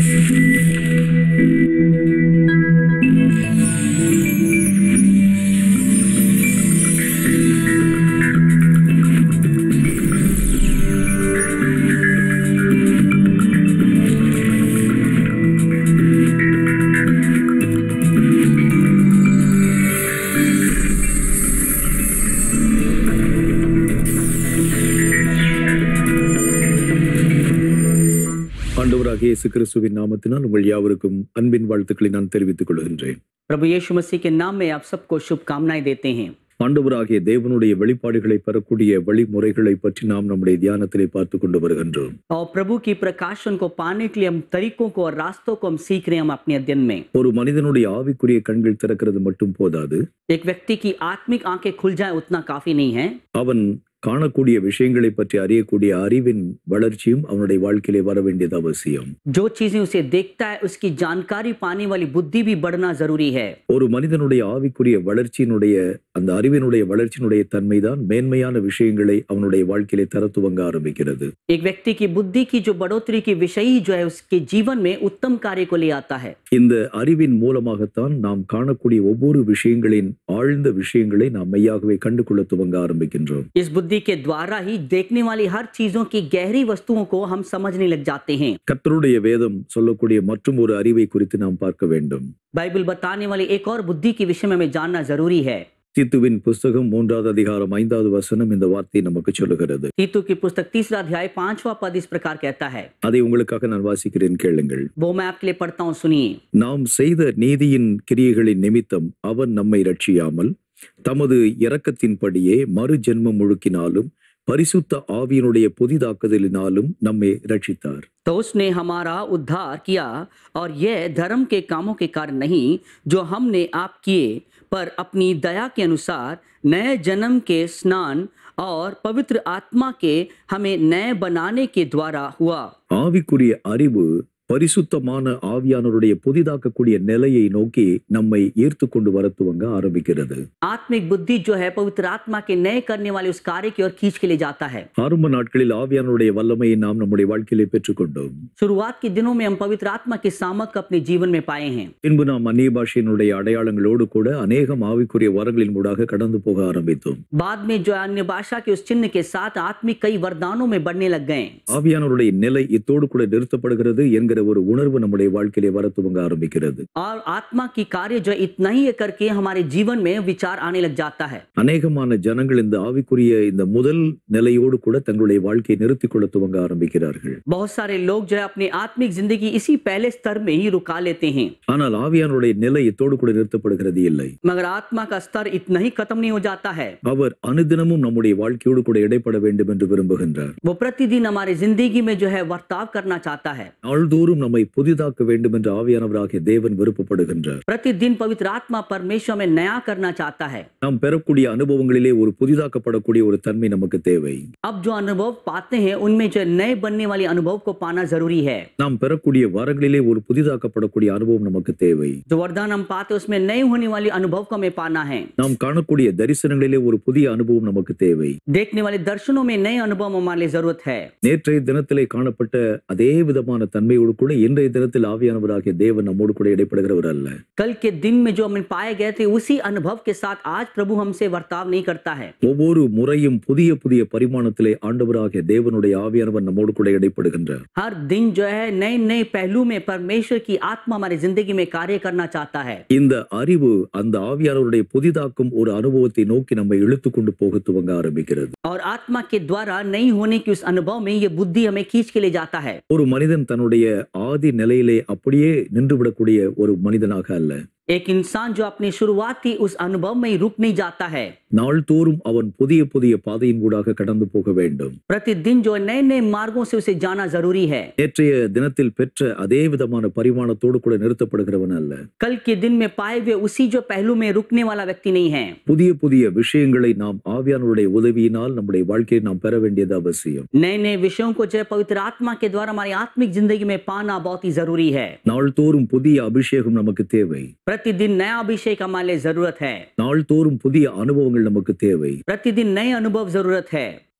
ஆண்டவராகிய இயேசு கிறிஸ்துவின் நாமத்தினால் உங்கள் யாவருக்கும் அன்பின் வாழ்த்துக்களை நான் தெரிவித்துக் கொள்கின்றேன் प्रभु यीशु मसीह के नाम में आप सबको शुभकामनाएं देते हैं ஆண்டவராகிய தேவனுடைய வெளிப்பாடுகளை பெறக்கூடிய வழிமுறைகளை பற்றி நாம் நம்முடைய தியானத்திலே பார்த்து கொண்டு வருகின்றோம் और प्रभु की प्रकाशन को पाने के लिए हम तरीकों को और रास्तों को हम सीख रहे हैं हम अपने अध्ययन में ஒரு மனிதனுடைய ஆவிக்குரிய கண்கள் திறக்கிறது மட்டும் போதாது एक व्यक्ति की आत्मिक आंखें खुल जाए उतना काफी नहीं है அவன் காணக்கூடிய விஷயங்களை பற்றி அறியக்கூடிய அறிவின் வளர்ச்சியும் அவனுடைய வாழ்க்கையிலே வர வேண்டியது அவசியம் जो चीजें उसे देखता है उसकी जानकारी पाने वाली बुद्धि भी बढ़ना जरूरी है ஒரு மனிதனுடைய ஆவிக்குரிய வளர்ச்சியினுடைய அந்த அறிவினுடைய வளர்ச்சியினுடைய தன்மைதான் மேன்மையான விஷயங்களை அவனுடைய வாழ்க்கையிலே தர துவங்க ஆரம்பிக்கிறது एक व्यक्ति की बुद्धि की जो बढ़ोतरी की विषय ही जो है उसके जीवन में उत्तम कार्य को ले आता है இந்த அறிவின் மூலமாகத்தான் நாம் காணக்கூடிய ஒவ்வொரு விஷயங்களின் ஆழ்ந்த விஷயங்களை நாம் மெய்யாகவே கண்டு கொள்ள துவங்க ஆரம்பிக்கின்றோம் इस बुद्धि के द्वारा ही देखने वाली हर चीजों की गहरी वस्तुओं को हम समझने लग जाते हैं கர்த்தருடைய வேதம் சொல்லக்கூடிய மற்றும் ஒரு அறிவை குறித்து நாம் பார்க்க வேண்டும் बाइबल बताने वाली एक और बुद्धि के विषय में हमें जानना जरूरी है தீத்துவின் புஸ்தகம் மூன்றாவது அதிகாரம் ஐந்தாவது வசனம் இந்த வார்த்தையை நமக்கு சொல்லுகிறது तीतु की पुस्तक तीसरा अध्याय पांचवा पद इस प्रकार कहता है அதை உங்களுக்காக நான் வாசிக்கிறேன் கேளுங்கள் वो मैं आपके लिए पढ़ता हूँ सुनिए நாம் செய்த நீதியின் கிரியைகளின் நிமித்தம் அவன் நம்மை ரட்சியாமல் தமது இரக்கத்தின்படியே மறு ஜென்மம் முழுக்கினாலும் பரிசுத்த ஆவியினுடைய புதிதாக்குதலினாலும் நம்மை ரட்சித்தார் तो उसने हमारा उद्धार किया और यह धर्म के कामों के कारण नहीं जो हमने आप किए पर अपनी दया के अनुसार नए जन्म के स्नान और पवित्र आत्मा के हमें नए बनाने के द्वारा हुआ ஆவிக்குரிய அறிவு பரிசுத்தமான ஆவியானவருடைய புதிதாக்கக்கூடிய நிலையை நோக்கி நம்மை ஈர்த்து கொண்டு வர துவங்க ஆரம்பிக்கிறது आत्मिक बुद्धि जो है पवित्र आत्मा के नए करने वाले उस कार्य की ओर खींच के ले जाता है ஆரம்ப நாட்களில் ஆவியானவருடைய வல்லமையை நாம் நம்முடைய வாழ்க்கையிலே பெற்றுக்கொண்டோம் शुरुआत के दिनों में हम पवित्र आत्मा के सामक अपने जीवन में पाए हैं பின்பு நாம் அந்நிய பாஷையினுடைய அடையாளங்களோடு கூட அநேகம் ஆவிக்குரிய வரங்களின் மூடாக கடந்து போக ஆரம்பித்தோம் बाद में जो है अन्य भाषा के उस चिन्ह के साथ आत्मिक कई वरदानों में बढ़ने लग गए ஆவியானவருடைய நிலை இத்தோடு கூட நிறுத்தப்படுகிறது என்கிற ஒரு உணர்வு நம்முடைய வாழ்க்கையிலே வர துவங்க ஆரம்பிக்கிறது और आत्मा की कार्य जो है इतना ही है करके हमारे जीवन में विचार आने लग जाता है அநேகமான ஜனங்கள் இந்த ஆவிக்குரிய இந்த முதல் நிலையோடு கூட தங்களுடைய வாழ்க்கையை நிறுத்திக் கொள்ள துவங்க ஆரம்பிக்கிறார்கள் बहुत सारे लोग जो है अपनी आत्मिक जिंदगी इसी पहले स्तर में ही रुका लेते हैं ஆனால் ஆவியானுடைய நிலை இத்தோடு கூட நிறுத்தப்படுகிறது இல்லை मगर आत्मा का स्तर इतना ही खत्म नहीं हो जाता है அவர் அனுதினமும் நம்முடைய வாழ்க்கையோடு கூட இடைப்பட வேண்டும் என்று விரும்புகின்றார் वो प्रतिदिन हमारी जिंदगी में जो है वर्ताव करना चाहता है நாள்தோறும் நம்மை புதிதாக்க வேண்டும் என்று ஆவியானவராகிய தேவன் விருப்பப்படுகின்றார் प्रतिदिन पवित्र आत्मा परमेश्वर में नया करना चाहता है நாம் பெறக்கூடிய அனுபவங்களிலே ஒரு புதிதாக்கப்படக்கூடிய ஒரு தன்மை நமக்கு தேவை अब जो अनुभव पाते हैं उनमें जो नए बनने वाले अनुभव को पाना जरूरी है நாம் பெறக்கூடிய வரங்களிலே ஒரு புதிதாக்கப்படக்கூடிய அனுபவம் நமக்கு தேவை जो वरदान हम पाते हैं उसमें नए होने वाले अनुभव को हमें पाना है நாம் காணக்கூடிய தரிசனங்களிலே ஒரு புதிய அனுபவம் நமக்கு தேவை देखने वाले दर्शनों में नए अनुभव हमारे लिए जरूरत है நேற்றைய தினத்திலே காணப்பட்ட அதே விதமான தன்மையோடு கூட இன்றைய தினத்தில் ஆவியானவராகிய தேவன் நம்மோடு கூட இடைப்படுகிறவர் அல்ல कल के दिन में जो हमें पाए गए थे उसी अनुभव के साथ आज प्रभु हमसे वर्ताव नहीं करता है ஒவ்வொரு முறையும் புதிய புதிய பரிமாணத்திலே ஆண்டவராகிய தேவனுடைய ஆவியானவர் நம்மோடு கூட இடைப்படுகின்றார் हर दिन जो है नए नए पहलू में परमेश्वर की आत्मा हमारी जिंदगी में कार्य करना चाहता है இந்த அறிவு அந்த ஆவியானவருடைய புதிதாக்கும் ஒரு அனுபவத்தை நோக்கி நம்மை இழுத்து கொண்டு போக துவங்க ஆரம்பிக்கிறது और आत्मा के द्वारा नहीं होने की उस अनुभव में ये बुद्धि हमें खींच के ले जाता है ஒரு மனிதன் தன்னுடைய ஆதி நிலையிலே அப்படியே நின்றுவிடக்கூடிய ஒரு மனிதனாக அல்ல एक इंसान जो अपनी शुरुआत थी उस अनुभव में ही रुक नहीं जाता है நாள்தோறும் அவன் புதிய புதிய பாதையின் ஊடாக கடந்து போக வேண்டும் प्रतिदिन जो नए नए मार्गों से उसे जाना जरूरी है நேற்றைய தினத்தில் பெற்ற அதே விதமான பரிமாணத்தோடு கூட நிறுத்தப்படுகிறவன் அல்ல कल के दिन में पाए हुए उसी जो पहलू में रुकने वाला व्यक्ति नहीं है புதிய புதிய விஷயங்களை நாம் ஆவியானுடைய உதவியினால் நம்முடைய வாழ்க்கையை நாம் பெற வேண்டியது அவசியம் नए नए विषयों को जो है पवित्र आत्मा के द्वारा हमारी आत्मिक जिंदगी में पाना बहुत ही जरूरी है நாள்தோறும் புதிய அபிஷேகம் நமக்கு தேவை प्रतिदिन नया अभिषेक हमारे लिए जरूरत है நாள்தோறும் புதிய அனுபவங்கள் நமக்கு தேவை प्रतिदिन नए अनुभव जरूरत है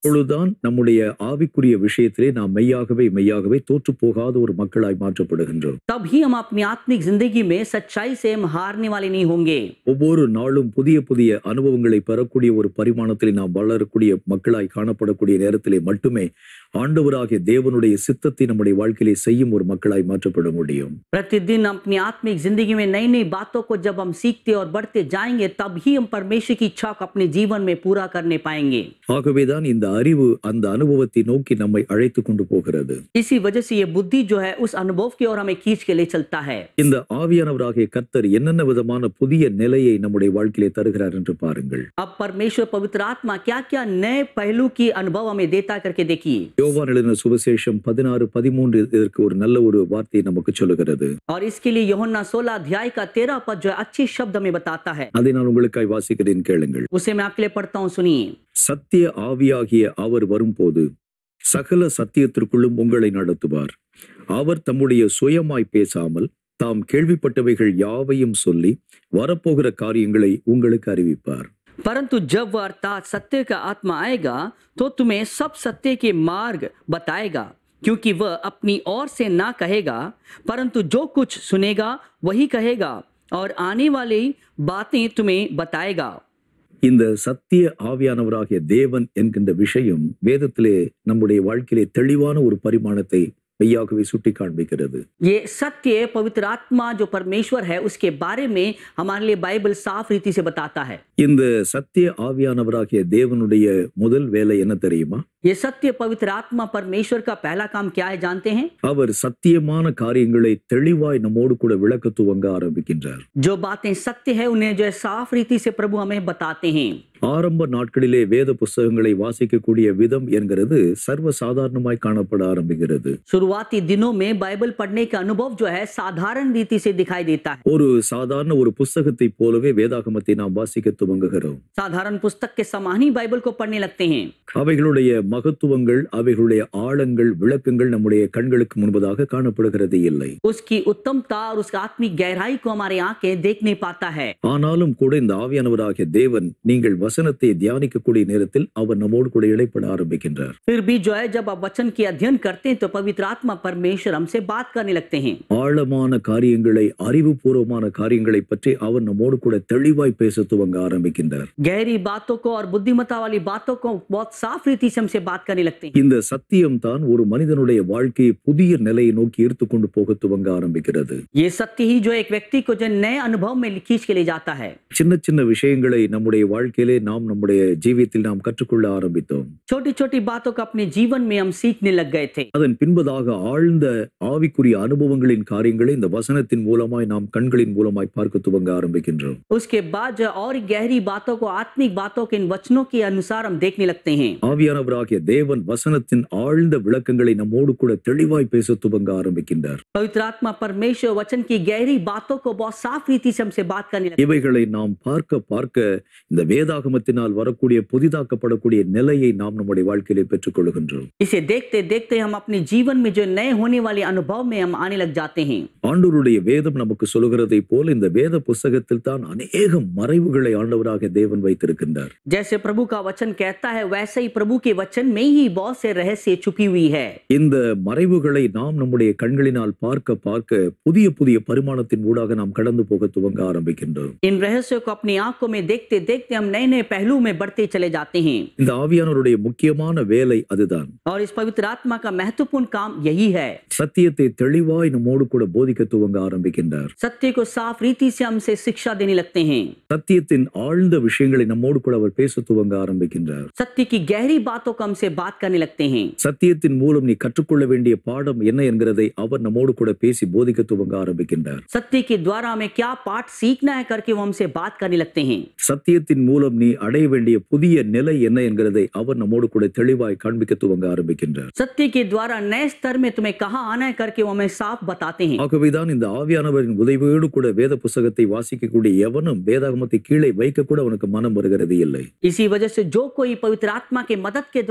அப்பொழுதுதான் நம்முடைய ஆவிக்குரிய விஷயத்திலே நாம் மெய்யாகவே மெய்யாகவே தோற்று போகாத ஒரு மக்களாய் மாற்றப்படுகின்றோம் तब ही हम अपनी आत्मिक जिंदगी में सच्चाई से हम हारने वाले नहीं होंगे ஒவ்வொரு நாளும் புதிய புதிய அனுபவங்களை பெறக்கூடிய ஒரு பரிமாணத்திலே நாம் வளரக்கூடிய மக்களாய் காணப்படக்கூடிய நேரத்திலே மட்டுமே ஆண்டவராகிய தேவனுடைய சித்தத்தை நம்முடைய வாழ்க்கையிலே செய்யும் ஒரு மக்களாய் மாற்றப்பட முடியும் प्रतिदिन अपनी आत्मिक जिंदगी में नई नई बातों को जब हम सीखते और बढ़ते जाएंगे तब ही हम परमेश्वर की इच्छा को अपने जीवन में पूरा करने पाएंगे ஆகவேதான் இந்த அறிவு அந்த அனுபவத்தை நோக்கி நம்மை அழைத்து கொண்டு போகிறது इसी वजह से ये बुद्धि जो है उस अनुभव की ओर हमें खींच के ले चलता है இந்த ஆவியானவராகிய கர்த்தர் என்னென்ன விதமான புதிய நிலையை நம்முடைய வாழ்க்கையிலே தருகிறார் என்று பாருங்கள் अब परमेश्वर पवित्र आत्मा क्या क्या नए पहलू की अनुभव हमें देता है करके देखिए யோவான் எழுதின சுவிசேஷம் பதினாறு பதிமூன்று இதற்கு ஒரு நல்ல ஒரு வார்த்தையை நமக்கு சொல்லுகிறது और इसके लिए यहोन्ना सोलह अध्याय का तेरह पद जो है अच्छे शब्द हमें बताता है அதை நான் உங்களுக்காய் வாசிக்கிறேன் கேளுங்கள் उसे मैं आपके लिए पढ़ता हूँ सुनिए சத்திய ஆவியாகிய அவர் வரும்போது சகல சத்தியத்திற்குள்ளும் உங்களை நடத்துவார் அவர் தம்முடைய சுயமாய் பேசாமல் தாம் கேள்விப்பட்டவைகள் யாவையும் சொல்லி வரப்போகிற காரியங்களை உங்களுக்கு அறிவிப்பார் परंतु जब वह अर्थात सत्य का आत्मा आएगा तो तुम्हें सब सत्य के मार्ग बताएगा क्योंकि वह अपनी ओर से ना कहेगा परंतु जो कुछ सुनेगा वही कहेगा और आने वाली बातें तुम्हें बताएगा இந்த சத்திய ஆவியானவராகிய தேவன் என்கின்ற விஷயம் வேதத்திலே நம்முடைய வாழ்க்கையிலே தெளிவான ஒரு பரிமாணத்தை மெய்யாகவே சுட்டி காண்பிக்கிறது ये सत्य पवित्र आत्मा जो परमेश्वर है उसके बारे में हमारे लिए बाइबल साफ रीति से बताता है இந்த சத்திய ஆவியானவராகிய தேவனுடைய முதல் வேலை என்ன தெரியுமா ये सत्य पवित्र आत्मा परमेश्वर का पहला काम क्या है जानते हैं அவர் சத்தியமான காரியங்களை தெளிவாய் நம்மோடு கூட விளக்க துவங்க ஆரம்பிக்கின்றார் जो बातें सत्य है उन्हें जो है साफ रीति से प्रभु हमें बताते हैं ஆரம்ப நாட்களிலே வேத புஸ்தகங்களை வாசிக்கக்கூடிய விதம் என்கிறது சர்வ சாதாரணமாய் காணப்பட ஆரம்பிக்கிறது शुरुआती दिनों में बाइबल पढ़ने का अनुभव जो है साधारण रीति से दिखाई देता है ஒரு சாதாரண ஒரு புஸ்தகத்தை போலவே வேதாகமத்தை நாம் வாசிக்க துவங்குகிறோம் साधारण पुस्तक के समान ही बाइबल को पढ़ने लगते हैं அவைகளுடைய மகத்துவங்கள் அவைகளுடைய ஆழங்கள் விளக்கங்கள் நம்முடைய கண்களுக்கு முன்பதாக காணப்படுகிறது இல்லை उसकी उत्तमता और उसका आत्मिक गहराई को हमारे आंखें देख नहीं पाता है ஆனாலும் கூட இந்த ஆவியானவராகிய தேவன் நீங்கள் வசனத்தை தியானிக்கக்கூடிய நேரத்தில் அவர் நம்மோடு கூட இடைப்பட ஆரம்பிக்கின்றார் फिर भी जो है जब आप वचन की अध्ययन करते हैं तो पवित्र आत्मा परमेश्वर हमसे बात करने लगते हैं ஆழமான காரியங்களை அறிவுபூர்வமான காரியங்களை பற்றி அவர் நம்மோடு கூட தெளிவாய் பேச துவங்க ஆரம்பிக்கின்றார் गहरी बातों को और बुद्धिमता वाली बातों को बहुत साफ रीति से हमसे बात करने लगते हैं இந்த சத்தியம் தான் ஒரு மனிதனுடைய வாழ்க்கையை புதிய நிலையை நோக்கி ஈர்த்து கொண்டு போக துவங்க ஆரம்பிக்கிறது ये सत्य ही जो एक व्यक्ति को जो नए अनुभव में खींच के ले जाता है சின்ன சின்ன விஷயங்களை நம்முடைய வாழ்க்கையிலே நாம் நம்முடைய ஜீவியத்தில் நாம் கற்றுக்கொள்ள ஆரம்பித்தோம் छोटी छोटी बातों को अपने जीवन में हम सीखने लग गए थे அதன் பின்பதாக ஆழ்ந்த ஆவிக்குரிய அனுபவங்களின் காரியங்களை இந்த வசனத்தின் மூலமாய் நாம் கண்களின் மூலமாய் பார்க்க துவங்க ஆரம்பிக்கின்றோம் उसके बाद जो और गहरी बातों को आत्मिक बातों के इन वचनों के अनुसार हम देखने लगते हैं ஆவியானவராகிய தேவன் வசனத்தின் ஆழ்ந்த விளக்கங்களை நம்மோடு கூட தெளிவாய் பேச துவங்க ஆரம்பிக்கின்றார் पवित्र आत्मा परमेश्वर वचन की गहरी बातों को बहुत साफ रीति से हमसे बात करने लगते இவைகளை நாம் பார்க்க பார்க்க இந்த வேதாகமத்தினால் வரக்கூடிய புதிதாக்கப்படக்கூடிய நிலையை நாம் நம்முடைய வாழ்க்கையிலே பெற்றுக்கொள்கின்றோம் हैं। इसे देखते देखते हम अपने जीवन में जो नए होने वाले अनुभव में हम आने लग जाते हैं ஆண்டவருடைய வேதம் நமக்கு சொல்லுகிறதை போல் இந்த வேத புஸ்தகத்தில் தான் அநேக மறைவுகளை ஆண்டவராக தேவன் வைத்திருக்கின்றார் जैसे प्रभु का वचन कहता है वैसे ही प्रभु के वचन में ही बहुत से रहस्य छुपी हुई है இந்த மறைவுகளை நாம் நம்முடைய கண்களினால் பார்க்க பார்க்க புதிய புதிய பரிமாணத்தின் ஊடாக நாம் கடந்து போக துவங்க ஆரம்பிக்கின்றோம் इन रहस्यों को अपनी आंखों में देखते देखते हम नए नए पहलू में बढ़ते चले जाते हैं இந்த ஆவியானவருடைய முக்கியமான வேலை அதுதான் और इस पवित्र आत्मा का महत्वपूर्ण काम यही है சத்தியத்தை தெளிவாய் நம்மோடு கூட போதிக்க துவங்க ஆரம்பிக்கின்றார் सत्य को साफ रीति से हमसे शिक्षा देने लगते हैं சத்தியத்தின் ஆழ்ந்த விஷயங்களை நம்மோடு கூட அவர் பேச துவங்க ஆரம்பிக்கின்றார் सत्य की गहरी बातों को हमसे बात करने लगते हैं சத்தியத்தின் மூலம் நீ கற்றுக்கொள்ள வேண்டிய பாடம் என்ன என்கிறதை அவர் நம்மோடு கூட பேசி போதிக்க துவங்க ஆரம்பிக்கின்றார் सत्य के द्वारा हमें क्या पाठ सीखना है करके वो हमसे बात करने लगते हैं சத்தியத்தின் மூலம் நீ அடைய வேண்டிய புதிய நிலை என்ன என்கிறதை அவர் நம்மோடு கூட தெளிவாய் காண்பிக்க துவங்க ஆரம்பிக்கின்றார் सत्य के द्वारा नए स्तर में तुम्हें कहाँ आना है करके वो हमें साफ बताते हैं ஆகவேதான் இந்த ஆவியானவரின் உதவியோடு கூட வேத புஸ்தகத்தை வாசிக்கக்கூடிய எவனும் வேதாகமத்தை கீழே வைக்க கூட அவனுக்கு மனம் வருகிறது இல்லை इसी वजह से जो कोई पवित्र आत्मा के मदद के द्वारा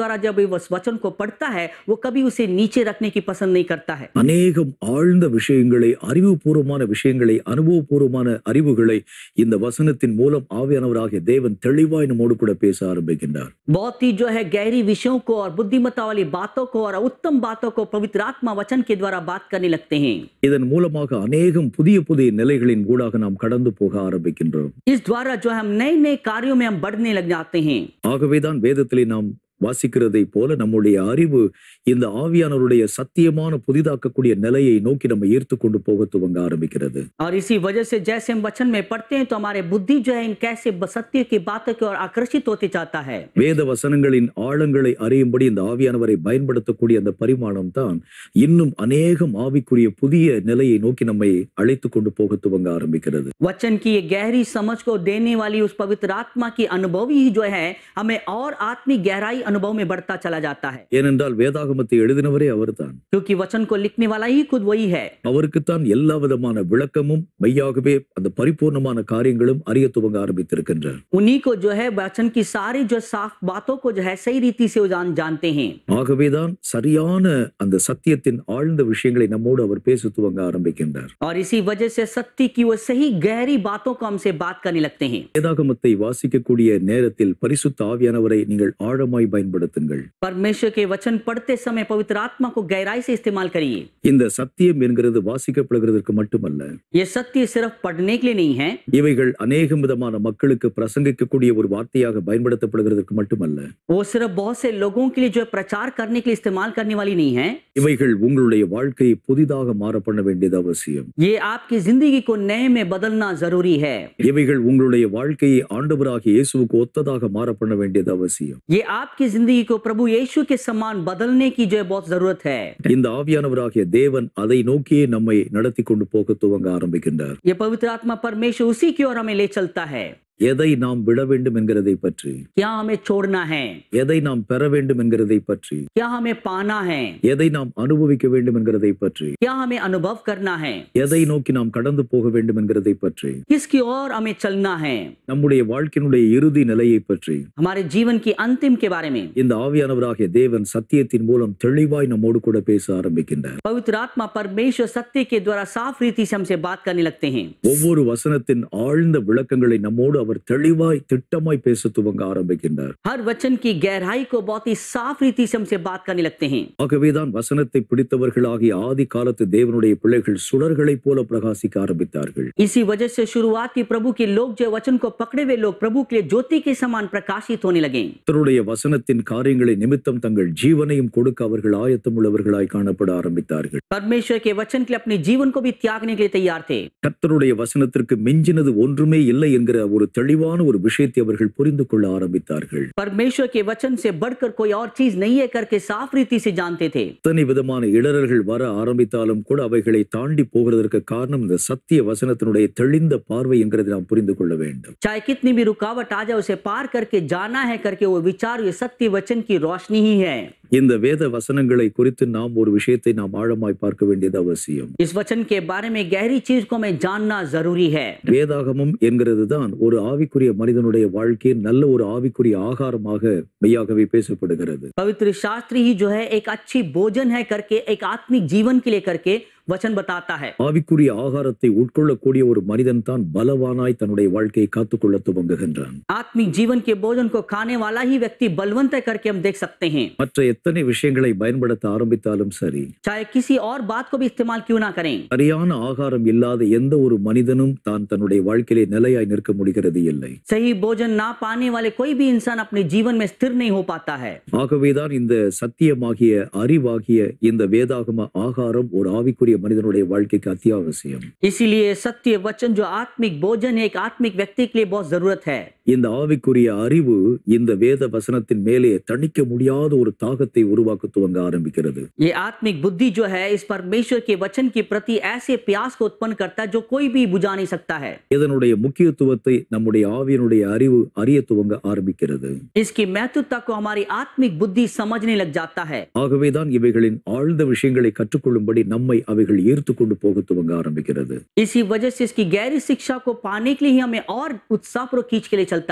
द्वारा जब ये उस वचन को पढ़ता है वो कभी उसे नीचे रखने की पसंद नहीं करता है அநேகம் ஆழ்ந்த விஷயங்களை அறிவுபூர்வமான விஷயங்களை அனுபவபூர்வமான அறிவுகளை இந்த வசனத்தின் மூலம் ஆவியானவராகிய தேவன் தெளிவாய் நம்மோடு கூட பேச ஆரம்பிக்கின்றார் बहुत ही जो है गहरी विषयों को और बुद्धिमत्ता वाली बातों को और उत्तम बातों को पवित्र आत्मा वचन के द्वारा बात करने लगते हैं இதன் மூலமாக அநேகம் புதிய புதிய நிலைகளின் ஊடாக நாம் கடந்து போக ஆரம்பிக்கின்றோம் इस द्वारा जो है हम नए नए कार्यों में हम बढ़ने लग जाते हैं ஆகவேதான் வேதத்திலே நாம் வாசிக்கிறதை போல நம்முடைய அறிவு இந்த ஆவியானவருடைய சத்தியமான புதிதாக்கக்கூடிய நிலையை நோக்கி நம்ம ஈர்த்து கொண்டு போக துவங்க ஆரம்பிக்கிறது और इसी वजह से जैसे हम वचन में पढ़ते हैं तो हमारे बुद्धि जो है इन कैसे सत्य की बातों की ओर आकर्षित होते जाता है வேத வசனங்களின் ஆழங்களை அறியும்படி இந்த ஆவியானவரை பயன்படுத்தக்கூடிய அந்த பரிமாணம் தான் இன்னும் அநேகம் ஆவிக்குரிய புதிய நிலையை நோக்கி நம்மை அழைத்து கொண்டு போக துவங்க ஆரம்பிக்கிறது वचन की ये गहरी समझ को देने वाली उस पवित्र आत्मा की अनुभव ही जो है हमें और आत्मिक गहराई अनुभव में बढ़ता चला जाता है ஏனென்றால் வேதாகமத்தை எழுதினவரே அவர்தான் क्योंकि वचन को लिखने वाला ही खुद वही है அவருக்குத்தான் எல்லா விதமான விளக்கமும் மெய்யாகவே அந்த பரிபூர்ணமான காரியங்களும் அறிய துவங்க ஆரம்பித்திருக்கின்றார் उन्हीं को जो है वचन की सारी जो साफ बातों को जो है सही रीति से वो जान जानते हैं ஆகவேதான் சரியான அந்த சத்தியத்தின் ஆழ்ந்த விஷயங்களை நம்மோடு அவர் பேச துவங்க ஆரம்பிக்கின்றார் और इसी वजह से सत्य की वो सही गहरी बातों को हमसे बात करने लगते हैं வேதாகமத்தை வாசிக்கக்கூடிய நேரத்தில் பரிசுத்த ஆவியானவரை நீங்கள் ஆழமாய் பயன்படுத்துங்கள் परमेश्वर के वचन पढ़ते समय पवित्र आत्मा को गहराई से इस्तेमाल करिए இந்த சத்தியம் என்கிறது வாசிக்கப்படுகிறதற்கு மட்டுமல்ல ये सत्य सिर्फ पढ़ने के लिए नहीं है இவைகள் அநேகம் விதமான மக்களுக்கு பிரசங்கிக்கக்கூடிய ஒரு வார்த்தையாக பயன்படுத்தப்படுகிறதற்கு மட்டுமல்ல वो सिर्फ बहुत से लोगों के लिए जो है प्रचार करने के लिए इस्तेमाल करने वाली नहीं है இவைகள் உங்களுடைய வாழ்க்கையை புதிதாக மாற பண்ண வேண்டியது அவசியம் ये आपकी जिंदगी को नए में बदलना जरूरी है இவைகள் உங்களுடைய வாழ்க்கையை ஆண்டவராகிய இயேசுவுக்கு ஒத்ததாக மாற பண்ண வேண்டியது அவசியம் ये आपकी जिंदगी को प्रभु यीशु के समान बदलने की जो है बहुत जरूरत है இந்த ஆவியானவராகிய தேவன் அதை நோக்கியே நம்மை நடத்தி கொண்டு போக துவங்க ஆரம்பிக்கின்றார் ये पवित्र आत्मा परमेश्वर उसी की ओर हमें ले चलता है எதை நாம் விட வேண்டும் என்கிறதை பற்றி क्या हमें छोड़ना है எதை நாம் பெற வேண்டும் என்கிறதை பற்றி क्या हमें पाना है எதை நாம் அனுபவிக்க வேண்டும் என்கிறதை பற்றி क्या हमें अनुभव करना है எதை நோக்கி நாம் கடந்து போக வேண்டும் என்கிறதை பற்றி किसकी ओर हमें चलना है நம்முடைய வாழ்க்கையினுடைய இறுதி நிலையை பற்றி हमारे जीवन की अंतिम के बारे में இந்த ஆவியானவராகிய தேவன் சத்தியத்தின் மூலம் தெளிவாய் நம்மோடு கூட பேச ஆரம்பிக்கின்றார் पवित्र आत्मा परमेश्वर सत्य के द्वारा साफ रीति से हमसे बात करने लगते हैं ஒவ்வொரு வசனத்தின் ஆழ்ந்த விளக்கங்களை நம்மோடு அவர் தெளிவாய் திட்டமாய் பேச துவங்க ஆரம்பிக்கின்றார் हर वचन की गहराई को बहुत ही साफ रीति से हमसे बात करने लगते हैं ஆகவேதான் வசனத்தை பிடித்தவர்களாகிய ஆதி காலத்து தேவனுடைய பிள்ளைகள் சுடர்களைப் போல பிரகாசிக்க ஆரம்பித்தார்கள் इसी वजह से शुरुआती प्रभु के लोग जो वचन को पकड़े हुए लोग प्रभु के लिए ज्योति के समान प्रकाशित होने लगे கர்த்தருடைய வசனத்தின் காரியங்களை நிமித்தம் தங்கள் ஜீவனையும் கொடுக்க அவர்கள் ஆயத்தம் உள்ளவர்களாய் காணப்பட ஆரம்பித்தார்கள் परमेश्वर के वचन के लिए अपने जीवन को भी त्यागने के लिए तैयार थे கர்த்தருடைய வசனத்திற்கு மிஞ்சினது ஒன்றுமே இல்லை என்கிற ஒரு தெளிவான ஒரு விஷயத்தை அவர்கள் புரிந்து கொள்ள ஆரம்பித்தார்கள் परमेश्वर के वचन से बढ़कर कोई और चीज नहीं है करके साफ रीति से जानते थे எத்தனை விதமான இடரல்கள் வர ஆரம்பித்தாலும் கூட அவைகளை தாண்டி போகிறதற்கு காரணம் இந்த சத்திய வசனத்தினுடைய தெளிந்த பார்வை என்கிறதை நாம் புரிந்து கொள்ள வேண்டும் चाहे कितनी भी रुकावट आ जाए उसे पार करके जाना है करके वो विचार ये सत्य वचन की रोशनी ही है இந்த வேத வசனங்களை குறித்து நாம் ஒரு விஷயத்தை நாம் ஆழமாய் பார்க்க வேண்டியது அவசியம் इस वचन के बारे में गहरी चीज को हमें जानना जरूरी है வேதாகமம் என்கிறது தான் ஒரு ஆவிக்குரிய மனிதனுடைய வாழ்க்கையின் நல்ல ஒரு ஆவிக்குரிய ஆகாரமாக மெய்யாகவே பேசப்படுகிறது पवित्र शास्त्र ही जो है एक अच्छी भोजन है करके एक आत्मिक जीवन के लिए करके वचन बताता है ஆவிக்குரிய ஆகாரத்தை உட்கொள்ளக்கூடிய ஒரு மனிதன் தான் பலவானாய் தன்னுடைய வாழ்க்கையை காத்துக்கொள்ள துவங்குகின்றான் आत्मिक जीवन के भोजन को खाने वाला ही व्यक्ति बलवंत है करके हम देख सकते हैं மற்ற எத்தனை விஷயங்களை பயன்படுத்த ஆரம்பித்தாலும் சரி चाहे किसी और बात को भी इस्तेमाल क्यों ना करें சரியான ஆகாரம் இல்லாத எந்த ஒரு மனிதனும் தான் தன்னுடைய வாழ்க்கையிலே நிலையாய் நிற்க முடிகிறது இல்லை सही भोजन ना पाने वाले कोई भी इंसान अपने जीवन में स्थिर नहीं हो पाता है ஆகவேதான் இந்த சத்தியமாகிய அறிவாகிய இந்த வேதாகம ஆகாரம் ஒரு ஆவிக்குரிய மனிதனுடைய வாழ்க்கைக்கு அத்தியாவசியம் इसीलिए सत्य वचन जो आत्मिक भोजन है एक आत्मिक व्यक्ति के लिए बहुत जरूरत है இந்த ஆவிக்குரிய அறிவு இந்த வேத வசனத்தின் மேலே தணிக்க முடியாத ஒரு தாகத்தை உருவாக்க துவங்க ஆரம்பிக்கிறது ये आत्मिक बुद्धि जो है इस परमेश्वर के वचन के प्रति ऐसे प्यास को उत्पन्न करता है जो कोई भी बुझा नहीं सकता है இதனுடைய முக்கியத்துவத்தை நம்முடைய ஆவியனுடைய அறிவு அறிய துவங்க ஆரம்பிக்கிறது इसकी महत्वता को हमारी आत्मिक बुद्धि समझने लग जाता है ஆகவேதான் இவைகளின் ஆழ்ந்த விஷயங்களை கற்றுக்கொள்ளும்படி நம்மை அவைகள் ஈர்த்து கொண்டு போக துவங்க ஆரம்பிக்கிறது इसी वजह से इसकी गहरी शिक्षा को पाने के लिए ही हमें और उत्साहपूर्वक खींच के लिए चलता है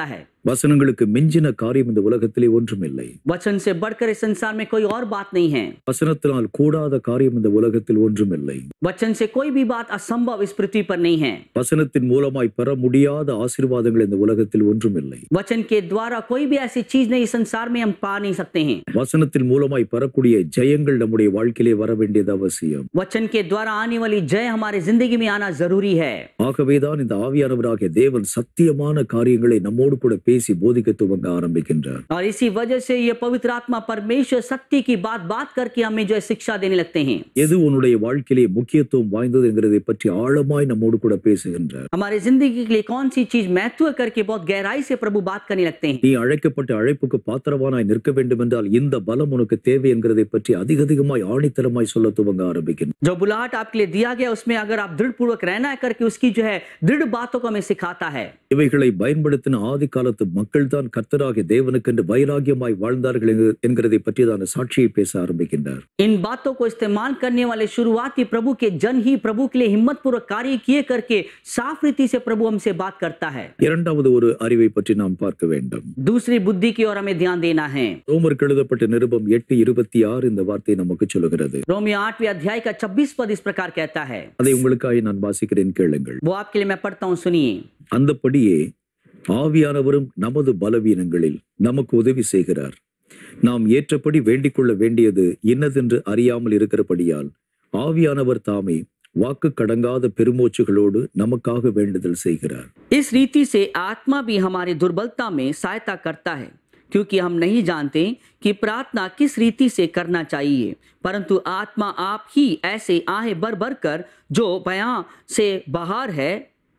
வசனங்களுக்கு மிஞ்சின காரியம் இந்த உலகத்திலே ஒன்றுமில்லை वचन से बढ़कर इस संसार में कोई और बात नहीं है வசனத்தினால் கூடாத காரியம் இந்த உலகத்தில் ஒன்றுமில்லை वचन से कोई भी बात असंभव इस पृथ्वी पर नहीं है வசனத்தின் மூலமாய் பெற முடியாத ஆசீர்வாதங்கள் இந்த உலகத்தில் ஒன்றுமில்லை वचन के द्वारा कोई भी ऐसी चीज नहीं इस संसार में हम पा नहीं सकते हैं வசனத்தின் மூலமாய் பெறக்கூடிய ஜெயங்கள் நம்முடைய வாழ்க்கையிலே வர வேண்டியது அவசியம் वचन के द्वारा आने वाली जय हमारी जिंदगी में आना जरूरी है ஆகவேதான் இந்த ஆவியானவராகிய தேவன் சத்தியமான காரியங்களை நம்மோடு கூட பேசி போதிக்க துவங்க ஆரம்பிக்கின்றார் और इसी वजह से ये पवित्र आत्मा परमेश्वर सत्य की बात बात करके हमें जो है शिक्षा देने लगते हैं எது உன்னுடைய வாழ்க்கையிலே முக்கியத்துவம் வாய்ந்தது என்கிறதை பற்றி ஆழமாய் நம்மோடு கூட பேசுகின்றார் हमारी जिंदगी के लिए कौन सी चीज महत्व करके बहुत गहराई से प्रभु बात करने लगते हैं நீ அழைக்கப்பட்ட அழைப்புக்கு பாத்திரவானாய் நிற்க வேண்டும் என்றால் இந்த பலம் உனக்கு தேவை என்கிறதை பற்றி அதிக அதிகமாய் ஆணித்தரமாய் சொல்ல துவங்க ஆரம்பிக்கின்றார் जो बुलाहट आपके लिए दिया गया उसमें अगर आप दृढ़ पूर्वक रहना है करके उसकी जो है दृढ़ बातों को हमें सिखाता है இவைகளை பயன்படுத்தின ஆதி காலத்து மக்கள் தான் கர்த்தராகிய தேவனுக்கென்று வைராகியமாய் வாழ்ந்தார்கள் என்கிற- என்கிறதை பற்றியதான சாட்சியை பேச ஆரம்பிக்கின்றார் इन बातों को इस्तेमाल करने वाले शुरुआती प्रभु के जन ही प्रभु के लिए हिम्मत पूर्वक कार्य किए करके साफ रीति से प्रभु हमसे बात करता है இரண்டாவது ஒரு அறிவை பற்றி நாம் பார்க்க வேண்டும் दूसरी बुद्धि की ओर हमें ध्यान देना है ரோமருக்கு எழுதப்பட்ட நிருபம் எட்டு இருபத்தி ஆறு இந்த வார்த்தை நமக்கு சொல்லுகிறது रोमियो आठवीं अध्याय का छब्बीस पद इस प्रकार कहता है அதை உங்களுக்காக நான் வாசிக்கிறேன் கேளுங்கள் वो आपके लिए मैं पढ़ता हूँ सुनिए அந்தப்படியே ஆவியானவரும் நமது பலவீனங்களில் நமக்கு உதவி செய்கிறார் நாம் ஏற்றபடி வேண்டிக் கொள்ள வேண்டியது இன்னதென்று அறியாமல் இருக்கிறபடியால் ஆவியானவர் தாமே வாக்கு கடங்காத பெருமூச்சுகளோடு நமக்காக வேண்டுதல் செய்கிறார் इस रीति से आत्मा भी हमारी दुर्बलता में सहायता करता है क्योंकि हम नहीं जानते कि प्रार्थना किस रीति से करना चाहिए परंतु आत्मा आप ही ऐसे आहे भर भर कर जो बयां से बाहर है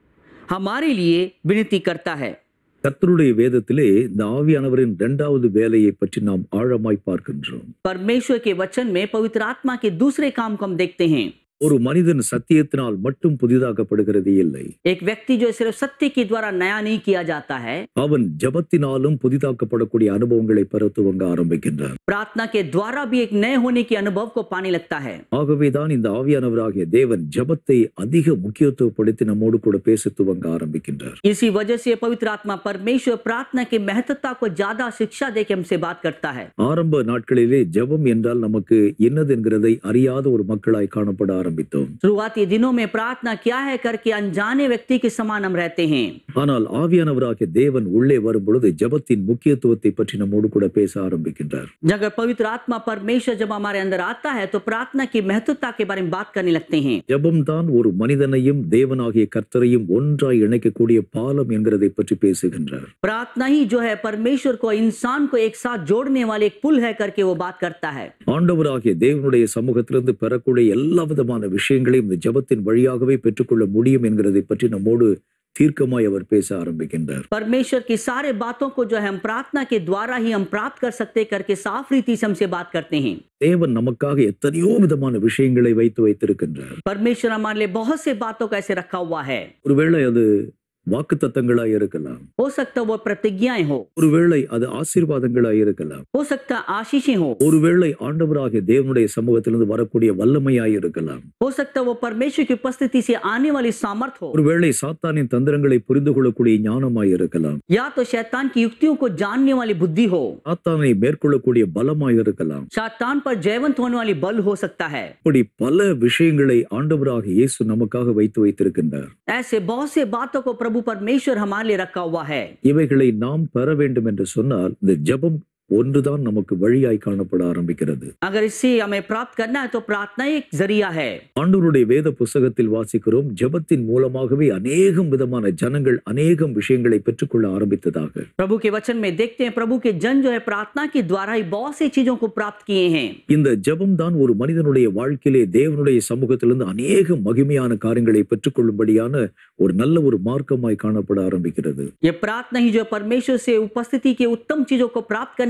हमारे लिए विनती करता है கர்த்தருடைய வேதத்திலே இந்த ஆவியானவரின் இரண்டாவது வேலையை பற்றி நாம் ஆழமாய் பார்க்கின்றோம் परमेश्वर के वचन में पवित्र आत्मा के दूसरे काम को हम देखते हैं ஒரு மனிதன் சத்தியத்தினால் மட்டும் புதிதாக்கப்படுகிறதே இல்லை एक व्यक्ति जो सिर्फ सत्य के द्वारा नया नहीं किया जाता है அவன் ஜபத்தினாலும் புதிதாக்கப்படக்கூடிய அனுபவங்களை பெற துவங்க ஆரம்பிக்கின்றான் प्रार्थना के द्वारा भी एक नए होने के अनुभव को पाने लगता है ஆகவேதான் இந்த ஆவியானவராகிய தேவன் ஜபத்தை அதிக முக்கியத்துவப்படுத்தி நம்மோடு கூட பேச துவங்க ஆரம்பிக்கின்றார் इसी वजह से पवित्र आत्मा परमेश्वर प्रार्थना की महत्वता को ज्यादा शिक्षा दे के हमसे बात करता है ஆரம்ப நாட்களிலே ஜெபம் என்றால் நமக்கு என்னது என்கிறதை அறியாத ஒரு மக்களாய் காணப்பட ஆரம்பித்தோம் शुरुआती दिनों में प्रार्थना क्या है करके अनजाने व्यक्ति के समान हम रहते हैं ஆனால் ஆவியானவராகிய தேவன் உள்ளே வரும் பொழுது ஜபத்தின் முக்கியத்துவத்தை பற்றி நம்மோடு கூட பேச ஆரம்பிக்கின்றார் अगर पवित्र आत्मा परमेश्वर जब हमारे अंदर आता है तो प्रार्थना की महत्वता के बारे में बात करने लगते हैं ஜெபம் தான் ஒரு மனிதனையும் தேவனாகிய கர்த்தரையும் ஒன்றாய் இணைக்கக்கூடிய பாலம் என்கிறதை பற்றி பேசுகின்றார் प्रार्थना ही जो है परमेश्वर को इंसान को एक साथ जोड़ने वाले एक पुल है करके वो बात करता है ஆண்டவராகிய தேவனுடைய சமூகத்திலிருந்து பெறக்கூடிய எல்லா விதமான விஷயங்களையும் இந்த ஜபத்தின் வழியாகவே பெற்றுக்கொள்ள முடியும் என்கிறதை பற்றி நம்மோடு தீர்க்கமாய் அவர் பேச ஆரம்பிக்கின்றார் परमेश्वर की सारे बातों को जो है हम प्रार्थना के द्वारा ही हम प्राप्त कर सकते करके साफ रीति से हमसे बात करते हैं தேவன் நமக்காக எத்தனையோ விதமான விஷயங்களை வைத்து வைத்திருக்கின்றார் परमेश्वर हमारे लिए बहुत से बातों को ऐसे रखा हुआ है ஒருவேளை அது வாக்கு தத்தங்களாய் இருக்கலாம் हो सकता है वो प्रतिज्ञाएं हो ஒருவேளை அது ஆசீர்வாதங்களாய் இருக்கலாம் हो सकता है आशीषें हो ஒருவேளை ஆண்டவராகிய தேவனுடைய சமூகத்திலிருந்து வரக்கூடிய வல்லமையாய் இருக்கலாம் हो सकता है वो परमेश्वर की उपस्थिति से आने वाली सामर्थ हो ஒருவேளை சாத்தானின் தந்திரங்களை புரிந்து கொள்ளக்கூடிய ஞானமாய் இருக்கலாம் या तो शैतान की युक्तियों को जानने वाली बुद्धि हो சாத்தானை மேற்கொள்ளக்கூடிய பலமாய் இருக்கலாம் शैतान पर जयवंत होने वाली बल हो सकता है இப்படி பல விஷயங்களை ஆண்டவராக இயேசு நமக்காக வைத்து வைத்திருக்கின்றார் ऐसे बहुत से बातों को प्रभु परमेश्वर हमारे लिए रखा हुआ है இவைகளை நாம் பெற வேண்டும் என்று சொன்னால் இந்த ஜெபம் ஒன்றுதான் நமக்கு வழியாய் காணப்பட ஆரம்பிக்கிறது अगर इससे हमें प्राप्त करना है तो प्रार्थना एक जरिया है ஆண்டவருடைய வேத புஸ்தகத்தில் வாசிக்கிறோம் ஜெபத்தின் மூலமாகவே அநேகம் விதமான ஜனங்கள் அநேகம் விஷயங்களை பெற்றுக்கொள்ள ஆரம்பித்ததாக प्रभु के वचन में देखते हैं प्रभु के जन जो है प्रार्थना के द्वारा ही बहुत सी चीजों को प्राप्त किए हैं இந்த ஜெபம் தான் ஒரு மனிதனுடைய வாழ்க்கையிலே தேவனுடைய சமூகத்திலிருந்து அநேக மகிமையான காரியங்களை பெற்றுக்கொள்ளும்படியான ஒரு நல்ல ஒரு மார்க்கமாய் காணப்பட ஆரம்பிக்கிறது ये प्रार्थना ही जो है परमेश्वर से उपस्थिति के उत्तम चीजों को प्राप्त करने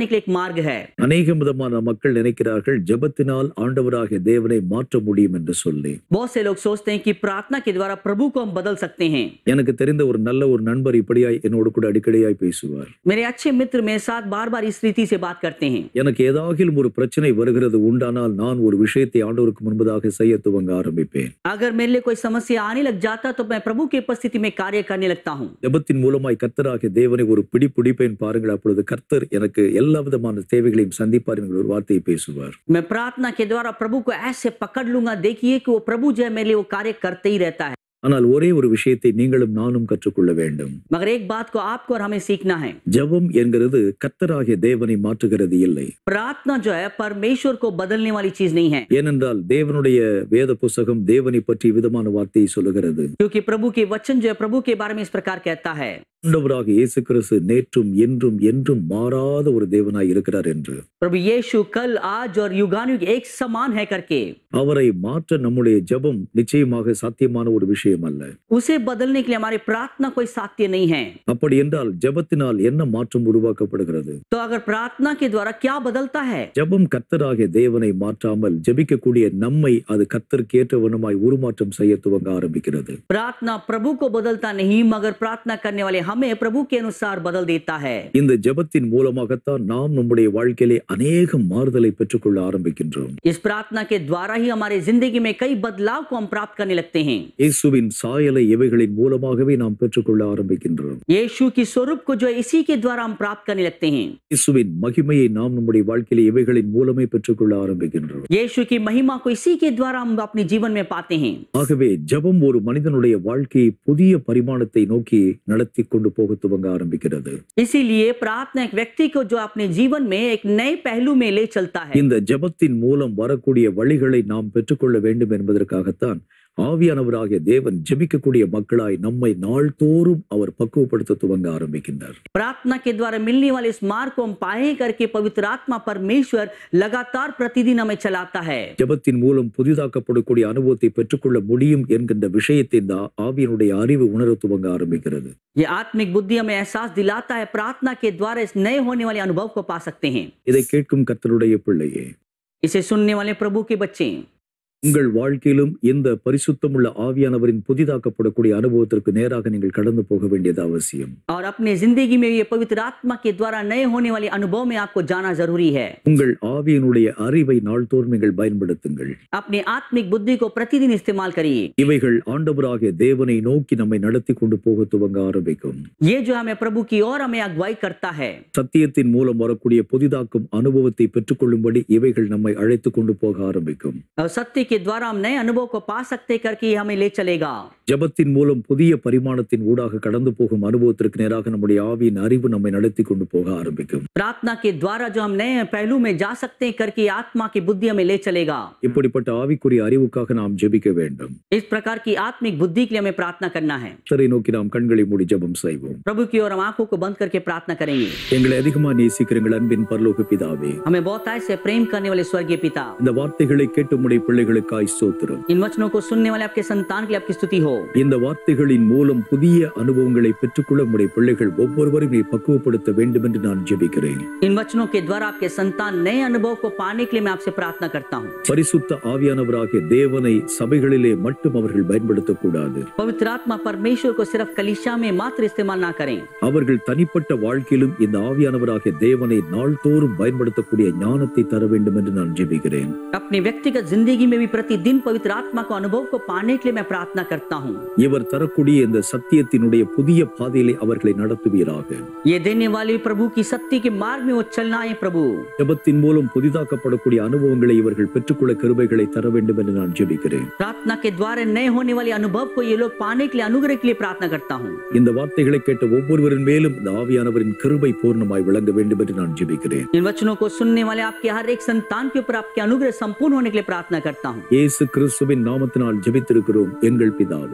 के लिए एक मार्ग है அநேக விதமான மக்கள் நினைக்கிறார்கள் ஜெபத்தினால் ஆண்டவராகிய தேவனை மாற்ற முடியும் என்று சொல்லி बहुत से लोग सोचते हैं कि प्रार्थना के द्वारा प्रभु को हम बदल सकते हैं எனக்கு தெரிந்த ஒரு நல்ல ஒரு நண்பர் இப்படியாய் என்னோடு கூட அடிக்கடியாய் பேசுவார் मेरे अच्छे मित्र मेरे साथ बार बार इस रीति से बात करते हैं எனக்கு ஏதாகிலும் ஒரு பிரச்சனை வருகிறது உண்டானால் நான் ஒரு விஷயத்தை ஆண்டவருக்கு முன்பதாக செய்ய துவங்க ஆரம்பிப்பேன் अगर मेरे लिए कोई समस्या आने लग जाता तो मैं प्रभु की उपस्थिति में कार्य करने लगता हूँ ஜெபத்தின் மூலமாய் கர்த்தராகிய தேவனை ஒரு பிடி பிடிப்பேன் பாருங்கள் அப்பொழுது கர்த்தர் எனக்கு எல்லா விதமான தேவைகளையும் சந்திப்பார் என்கிற ஒரு வார்த்தையை பேசுவார் मैं प्रार्थना के द्वारा प्रभु को ऐसे पकड़ लूंगा देखिए कि वो प्रभु जो है मेरे लिए वो कार्य करते ही रहता है ஆனால் ஒரே ஒரு விஷயத்தை நீங்களும் நானும் கற்றுக்கொள்ள வேண்டும் मगर एक बात को आपको और हमें सीखना है ஜெபம் என்கிறது கர்த்தராகிய தேவனை மாற்றுகிறது இல்லை प्रार्थना जो है परमेश्वर को बदलने वाली चीज नहीं है ஏனென்றால் தேவனுடைய வேத புஸ்தகம் தேவனை பற்றி விதமான வார்த்தையை சொல்லுகிறது क्योंकि प्रभु के वचन जो है प्रभु के बारे में इस प्रकार कहता है ஆண்டவராக இயேசு கிறிஸ்து நேற்றும் என்றும் என்றும் மாறாத ஒரு தேவனாய் இருக்கிறார் என்று प्रभु यीशु कल आज और युगानुयुग एक समान है करके அவரை மாற்ற நம்முடைய ஜெபம் நிச்சயமாக சாத்தியமான ஒரு விஷயம் அல்ல उसे बदलने के लिए हमारी प्रार्थना कोई साध्य नहीं है அப்படி என்றால் ஜெபத்தினால் என்ன மாற்றம் உருவாக்கப்படுகிறது तो अगर प्रार्थना के द्वारा क्या बदलता है ஜெபம் கர்த்தராகிய தேவனை மாற்றாமல் ஜெபிக்கக்கூடிய நம்மை அது கர்த்தருக்கு ஏற்றவனமாய் உருமாற்றம் செய்ய துவங்க ஆரம்பிக்கிறது प्रार्थना प्रभु को बदलता नहीं मगर प्रार्थना करने वाले हमें प्रभु के अनुसार बदल देता है இந்த ஜெபத்தின் மூலமாகத்தான் நாம் நம்முடைய வாழ்க்கையிலே அநேக மாறுதலை பெற்றுக்கொள்ள ஆரம்பிக்கின்றோம் इस प्रार्थना के द्वारा ही हमारे जिंदगी में कई बदलाव को हम प्राप्त करने लगते हैं இயேசுவின் சாயலை இவைகளின் மூலமாகவே நாம் பெற்றுக்கொள்ள ஆரம்பிக்கின்றோம் यीशु की स्वरूप को जो है इसी के द्वारा हम प्राप्त करने लगते हैं இயேசுவின் மகிமையை நாம் நம்முடைய வாழ்க்கையிலே இவைகளின் மூலமே பெற்றுக்கொள்ள ஆரம்பிக்கின்றோம் यीशु की महिमा को इसी के द्वारा हम अपने जीवन में पाते हैं ஆகவே ஜெபம் ஒரு மனிதனுடைய வாழ்க்கையை புதிய பரிமாணத்தை நோக்கி நடத்தி கொண்டு போக துவங்க ஆரம்பிக்கிறது इसीलिए प्रार्थना एक व्यक्ति को जो अपने जीवन में एक नए पहलू में ले चलता है இந்த ஜெபத்தின் மூலம் வரக்கூடிய வழிகளை நாம் பெற்றுக்கொள்ள வேண்டும் என்பதற்காகத்தான் ஆவியானவராகிய தேவன் ஜெபிக்கக்கூடிய மக்களாய் நம்மை நாள்தோறும் அவர் பக்குவப்படுத்த துவங்க ஆரம்பிக்கின்றார் प्रार्थना के द्वारा मिलने वाले इस मार्ग को हम पाए करके पवित्र आत्मा परमेश्वर लगातार प्रतिदिन हमें चलाता है ஜெபத்தின் மூலம் புதிதாக்கப்படக்கூடிய அனுபவத்தை பெற்றுக்கொள்ள முடியும் என்கின்ற விஷயத்தை இந்த ஆவியனுடைய அறிவு உணர துவங்க ஆரம்பிக்கிறது ये आत्मिक बुद्धि हमें एहसास दिलाता है प्रार्थना के द्वारा इस नए होने वाले अनुभव को पा सकते हैं இதை கேட்கும் கர்த்தருடைய பிள்ளையே इसे सुनने वाले प्रभु के बच्चे உங்கள் வாழ்க்கையிலும் இந்த பரிசுத்தமுள்ள ஆவியானவரின் புதிதாக்கப்படக்கூடிய அனுபவத்திற்கு நேராக நீங்கள் கடந்து போக வேண்டியது அவசியம் और अपने जिंदगी में ये पवित्र आत्मा के द्वारा नए होने वाले अनुभव में आपको जाना जरूरी है உங்கள் ஆவியினுடைய அறிவை நாள்தோறும் நீங்கள் பயன்படுத்துங்கள் अपनी आत्मिक बुद्धि को प्रतिदिन इस्तेमाल करिए இவைகள் ஆண்டவராகிய தேவனை நோக்கி நம்மை நடத்தி கொண்டு போக துவங்க ஆரம்பிக்கும் ये जो हमें प्रभु की ओर हमें अगुवाई करता है சத்தியத்தின் மூலம் வரக்கூடிய புதிதாக்கும் அனுபவத்தை பெற்றுக்கொள்ளும்படி இவைகள் நம்மை அழைத்து கொண்டு போக ஆரம்பிக்கும் और सत्य के द्वारा हम नए अनुभव को पा सकते करके ये हमें ले चलेगा ஜெபத்தின் மூலம் புதிய பரிமாணத்தின் ஊடாக கடந்து போகும் அனுபவத்திற்கு நேராக நம்முடைய ஆவியின் அறிவு நம்மை நடத்தி கொண்டு போக ஆரம்பிக்கும் प्रार्थना के द्वारा जो हम नए पहलू में जा सकते हैं करके ये आत्मा की बुद्धि हमें ले चलेगा இப்படிப்பட்ட ஆவிக்குரிய அறிவுக்காக நாம் ஜெபிக்க வேண்டும் इस प्रकार की आत्मिक बुद्धि के लिए हमें प्रार्थना करना है கர்த்தரை நோக்கி நாம் கண்களை மூடி ஜெபம் செய்வோம் प्रभु की ओर हम आंखों को बंद करके प्रार्थना करेंगे எங்களை அதிகமா நேசிக்கிற எங்கள் அன்பின் பரலோக பிதாவே हमें बहुत आय से प्रेम करने वाले स्वर्गीय पिता இந்த வார்த்தைகளை கேட்டு உம்முடைய பிள்ளைகளுக்காய் ஸ்தோத்திரம் इन वचनों को सुनने वाले आपके संतान के लिए आपकी स्तुति हो இந்த வார்த்தைகளின் மூலம் புதிய அனுபவங்களை பெற்றுக்கொள்ள உம்முடைய பிள்ளைகள் ஒவ்வொருவரும் நீ பக்குவப்படுத்த வேண்டும் என்று நான் ஜெபிக்கிறேன் इन वचनों के द्वारा आपके संतान नए अनुभव को पाने के लिए मैं आपसे प्रार्थना करता हूँ பரிசுத்த ஆவியானவராகிய தேவனை சபைகளிலே மட்டும் அவர்கள் பயன்படுத்தக்கூடாது पवित्र आत्मा परमेश्वर को सिर्फ कलिशा में मात्र इस्तेमाल ना करें அவர்கள் தனிப்பட்ட வாழ்க்கையிலும் இந்த ஆவியானவராகிய தேவனை நாள்தோறும் பயன்படுத்தக்கூடிய ஞானத்தை தர வேண்டும் என்று நான் ஜெபிக்கிறேன் अपनी व्यक्तिगत जिंदगी में भी प्रतिदिन पवित्र आत्मा को अनुभव को पाने के लिए मैं प्रार्थना करता हूँ இவர் தரக்கூடிய இந்த சத்தியத்தினுடைய புதிய பாதையிலே அவர்களை நடத்துவீராக ये देने वाले प्रभु की सत्य के मार्ग में वो चलना है प्रभु ஜெபத்தின் மூலம் புதிதாக்கப்படக்கூடிய அனுபவங்களை இவர்கள் பெற்றுக்கொள்ள கிருபைகளை தர வேண்டும் என்று நான் ஜெபிக்கிறேன் प्रार्थना के द्वारा नए होने वाले अनुभव को ये लोग पाने के लिए अनुग्रह के लिए प्रार्थना करता हूँ இந்த வார்த்தைகளை கேட்ட ஒவ்வொருவரின் மேலும் இந்த ஆவியானவரின் கிருபை பூர்ணமாய் விளங்க வேண்டும் என்று நான் ஜெபிக்கிறேன் इन वचनों को सुनने वाले आपके हर एक संतान के ऊपर आपके अनुग्रह संपूर्ण होने के लिए प्रार्थना करता हूँ இயேசு கிறிஸ்துவின் நாமத்தினால் ஜெபித்திருக்கிறோம் எங்கள் பிதாவே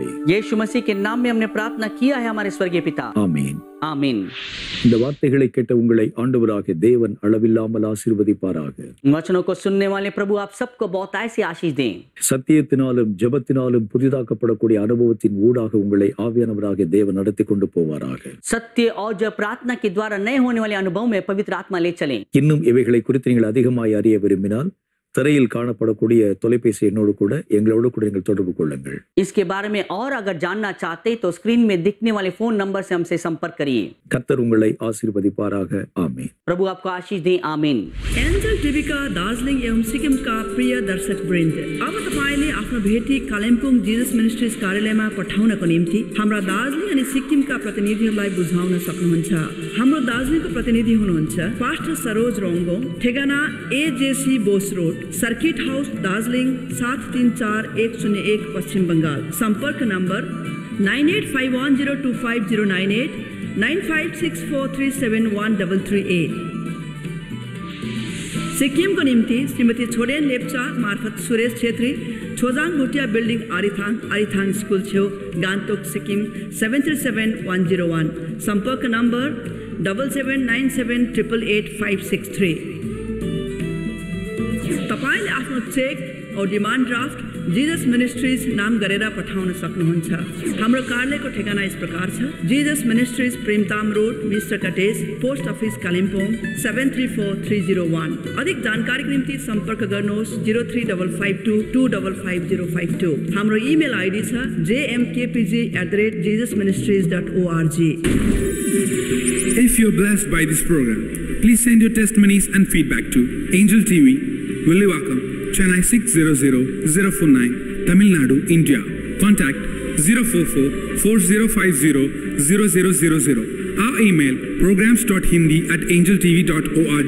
பிதாவே यीशु मसीह के नाम में हमने प्रार्थना किया है हमारे स्वर्गीय पिता ஆமீன் आमीन இந்த வார்த்தைகளை கேட்ட உங்களை ஆண்டவராக தேவன் அளவில்லாமல் ஆசீர்வதிப்பாராக इन वचनों को सुनने वाले प्रभु आप सबको बहुत ऐसी आशीष दें சத்தியத்தினாலும் ஜெபத்தினாலும் புதிதாக்கப்படக்கூடிய அனுபவத்தின் ஊடாக உங்களை ஆவியானவராக தேவன் நடத்தி கொண்டு போவாராக सत्य और जो प्रार्थना के द्वारा नए होने वाले अनुभव में पवित्र आत्मा ले चलें இன்னும் இவைகளை குறித்து நீங்கள் அதிகமாய் அறிய விரும்பினால் திரையில் காணப்படக்கூடிய தொலைபேசி எண்ணோடு கூட எங்களோடு கூட நீங்கள் தொடர்பு கொள்ளுங்கள் इसके बारे में और अगर जानना चाहते तो स्क्रीन में दिखने वाले फोन नंबर से हमसे संपर्क करिए கர்த்தர் उங்களை ஆசீர்வதிப்பாராக ஆமென் प्रभु आपको आशीष दें आमीन एन्जल टिभीका दार्जिलिङ एवं सिक्किमका प्रिय दर्शक वृन्द अब तपाईँले आफ्नो भेटी कालिम्पोङ जिजस मिनिस्ट्रिज कार्यालयमा पठाउनको निम्ति हाम्रा दार्जिलिङ अनि सिक्किमका प्रतिनिधिहरूलाई बुझाउन सक्नुहुन्छ हाम्रो दार्जिलिङको प्रतिनिधि हुनुहुन्छ पास्टर सरोज रोङ्गो ठेगाना AJC Bose road circuit house Darjeeling सात तिन चार एक शून्य एक पश्चिम बङ्गाल सम्पर्क number nine eight five one zero two five zero nine eight nine five six four three seven one double three eight सिक्किमको निम्ति श्रीमती छोडेन लेप्चा मार्फत सुरेश छेत्री छोजाङ भुटिया बिल्डिङ आरिथाङ आरिथाङ स्कुल छेउ Gangtok Sikkim seven three seven one zero one सम्पर्क number double seven nine seven triple eight five six three तपाईँले आफ्नो check औ demand draft Jesus ministries नाम गरेर पठाउन सक्नुहुन्छ हाम्रो कार्यालयको ठेगाना यस प्रकार छ Jesus Ministries Premtam road mister cottage post office Kalimpong seven three four three zero one अधिक जानकारीको निम्ति सम्पर्क गर्नुहोस् zero three double five two two double five zero five two हाम्रो इमेल आइडी छ JMKPG at the rate Jesus Ministries dot org If you're blessed by this program, please send your testimonies and feedback to Angel TV, Williwakkam, Chennai 600049, Tamil Nadu, India. Contact 044-4050-0000. Our email programs.hindi at angeltv.org.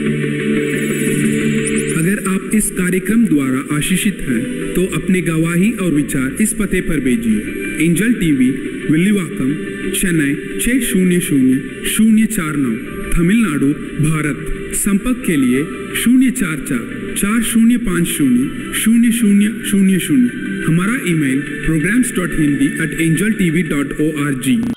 अगर आप इस कार्यक्रम द्वारा आशीषित हैं तो अपने गवाही और विचार इस पते पर भेजिए एंजल टीवी विल्लीवाकम चेन्नई छः शून्य शून्य शून्य चार नौ तमिलनाडु भारत संपर्क के लिए शून्य चार चार चार शून्य पाँच शून्य शून्य शून्य शून्य शून्य हमारा email programs dot Hindi at angel TV dot O R ji